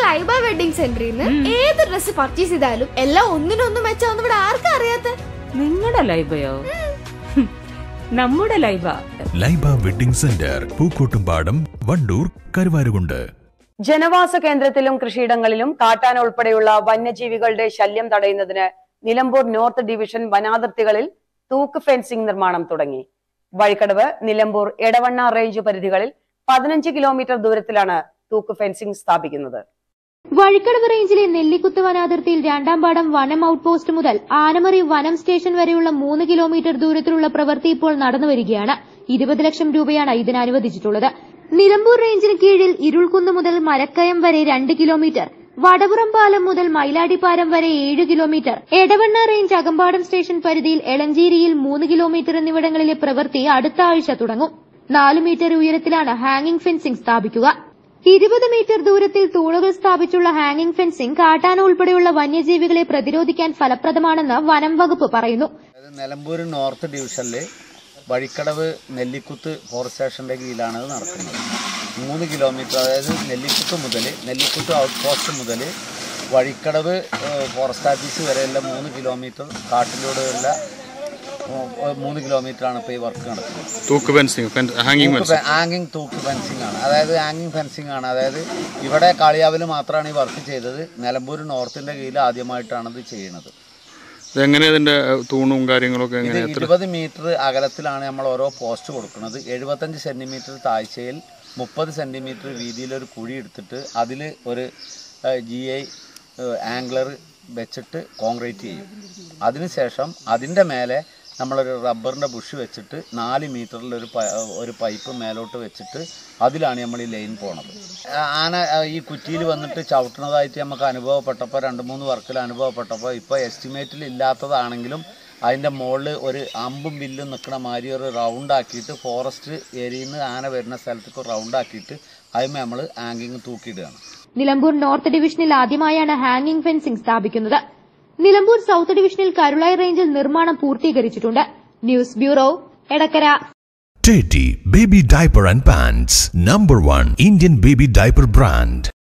Laiba wedding സെന്ററിൽ നിന്ന് ഏത് ഡ്രസ് പർച്ചേസ് ചെയ്താലും എല്ലാം ഒന്നിനൊന്നും മെച്ചാന്ന് ഇവിടെ ആർക്കും അറിയാത്ത നിങ്ങളുടെ ലൈബയോ ഹും, നമ്മുടെ ലൈബ ലൈബ വെഡിംഗ് സെന്റർ പൂക്കോട്ടുംപാടം വണ്ടൂർ കരുവാരുകുണ്ട് ജനവാസ കേന്ദ്രത്തിലും കൃഷിയിടങ്ങളിലും കാട്ടാന ഉൾപ്പെടെയുള്ള വന്യജീവികളുടെ ശല്യം തടയുന്നതിന് നിലമ്പൂർ നോർത്ത് ഡിവിഷൻ വനാതിർത്തികളിൽ തൂക്ക് ഫെൻസിംഗ് നിർമ്മാണം തുടങ്ങി വഴിക്കടവ് നിലമ്പൂർ എടവണ്ണ റേഞ്ച് പരിധികളിൽ പതിനഞ്ച് കിലോമീറ്റർ ദൂരത്തിലാണ് തൂക്ക് ഫെൻസിംഗ് സ്ഥാപിക്കുന്നത് വഴിക്കടവ് റേഞ്ചിലെ നെല്ലിക്കുത്ത് വനാതിർത്തിയിൽ രണ്ടാം പാടം വനം ഔട്ട് പോസ്റ്റ് മുതൽ ആനമറി വനം സ്റ്റേഷൻ വരെയുള്ള മൂന്ന് കിലോമീറ്റർ ദൂരത്തിലുള്ള പ്രവൃത്തി ഇപ്പോൾ നടന്നുവരികയാണ് ഇരുപത് ലക്ഷം രൂപയാണ് ഇതിന് അനുവദിച്ചിട്ടുള്ളത് നിലമ്പൂർ റേഞ്ചിന് കീഴിൽ ഇരുൾകുന്ന് മുതൽ മരക്കയം വരെ രണ്ട് കിലോമീറ്റർ വടപുറം പാലം മുതൽ മയിലാടിപ്പാലം വരെ ഏഴ് kilometre Edavanna range Akampadam station പരിധിയിൽ എളഞ്ചേരിയിൽ മൂന്ന് കിലോമീറ്റർ എന്നിവിടങ്ങളിലെ പ്രവൃത്തി അടുത്ത ആഴ്ച തുടങ്ങും നാല് മീറ്റർ ഉയരത്തിലാണ് ഹാങ്ങിംഗ് ഫെൻസിംഗ് സ്ഥാപിക്കുക ഇരുപത് മീറ്റർ ദൂരത്തിൽ തൂണുകൾ സ്ഥാപിച്ചുള്ള ഹാങ്ങിംഗ് ഫെൻസിംഗ് കാട്ടാന ഉൾപ്പെടെയുള്ള വന്യജീവികളെ പ്രതിരോധിക്കാൻ ഫലപ്രദമാണെന്ന് വനം വകുപ്പ് പറയുന്നു അതായത് നിലമ്പൂർ നോർത്ത് ഡിവിഷനിൽ വഴിക്കടവ് നെല്ലിക്കുത്ത് ഫോറസ്റ്റ് സ്റ്റേഷൻ്റെ കീഴിലാണ് ഇത് നടക്കുന്നത് മൂന്ന് കിലോമീറ്റർ അതായത് നെല്ലിക്കുത്ത് മുതൽ നെല്ലിക്കുത്ത് ഔട്ട് പോസ്റ്റ് മുതൽ വഴിക്കടവ് ഏഹ്, ഫോറസ്റ്റ് ഓഫീസ് വരെയുള്ള മൂന്ന് കിലോമീറ്റർ കാട്ടിലൂടെയുള്ള ഏഹ്, മൂന്ന് കിലോമീറ്ററാണ് ഇപ്പോൾ ഈ വർക്ക് നടക്കുന്നത് തൂക്ക് ഫെൻസിങ് ഹാങ്ങിങ് ഫെൻസിങ് ഹാങ്ങിങ് തൂക്ക് ഫെൻസിംഗ് ആണ് അതായത് ഹാങ്ങിങ് ഫെൻസിംഗ് ആണ് അതായത് ഇവിടെ കാളിയാവിൽ മാത്രമാണ് ഈ വർക്ക് ചെയ്തത് നിലമ്പൂർ നോർത്തിൻ്റെ കീഴിൽ ആദ്യമായിട്ടാണ് ഇത് ചെയ്യുന്നത് ഇതെങ്ങനെ ഇതിന്റെ തൂണും കാര്യങ്ങളൊക്കെ ഇത് എങ്ങനെ എത്ര ഇരുപത് മീറ്റർ അകലത്തിലാണ് നമ്മൾ ഓരോ പോസ്റ്റ് കൊടുക്കുന്നത് എഴുപത്തഞ്ച് സെന്റിമീറ്റർ താഴ്ചയിൽ മുപ്പത് സെന്റിമീറ്റർ വീതിയിൽ ഒരു കുഴി എടുത്തിട്ട് അതിൽ ഒരു ജി ഐ ആംഗ്ലർ വെച്ചിട്ട് കോൺക്രീറ്റ് ചെയ്യും അതിനുശേഷം അതിൻ്റെ മേലെ നമ്മളൊരു റബ്ബറിൻ്റെ ബുഷ് വെച്ചിട്ട് നാല് മീറ്ററിൽ ഒരു പ- ഒരു പൈപ്പ് മേലോട്ട് വെച്ചിട്ട് അതിലാണ് നമ്മൾ ഈ ലൈൻ പോണത് ആ- ആന ആ, ഈ കുറ്റിയിൽ വന്നിട്ട് ചവിട്ടുന്നതായിട്ട് നമുക്ക് അനുഭവപ്പെട്ടപ്പോൾ രണ്ട് മൂന്ന് വർക്കിൽ അനുഭവപ്പെട്ടപ്പോൾ ഇപ്പോൾ എസ്റ്റിമേറ്റിൽ ഇല്ലാത്തതാണെങ്കിലും അതിൻ്റെ മുകളിൽ ഒരു അമ്പും വില്ലും നിൽക്കുന്ന മാതിരി ഒരു റൗണ്ട് ആക്കിയിട്ട് ഫോറസ്റ്റ് ഏരിയയിൽ നിന്ന് ആന വരുന്ന സ്ഥലത്തേക്ക് റൗണ്ട് ആക്കിയിട്ട് അതിന്മേൽ നമ്മൾ ആങ്കിങ് തൂക്കിയിടുകയാണ് നിലമ്പൂർ നോർത്ത് ഡിവിഷനിൽ ആദ്യമായാണ് ഹാങ്ങിംഗ് ഫെൻസിംഗ് സ്ഥാപിക്കുന്നത് നിലമ്പൂർ സൌത്ത് ഡിവിഷനിൽ കരുളായി റേഞ്ചിൽ നിർമ്മാണം പൂർത്തീകരിച്ചിട്ടുണ്ട് news bureau Edakkara Teddy Baby Diaper and Pants Number 1 Indian Baby Diaper Brand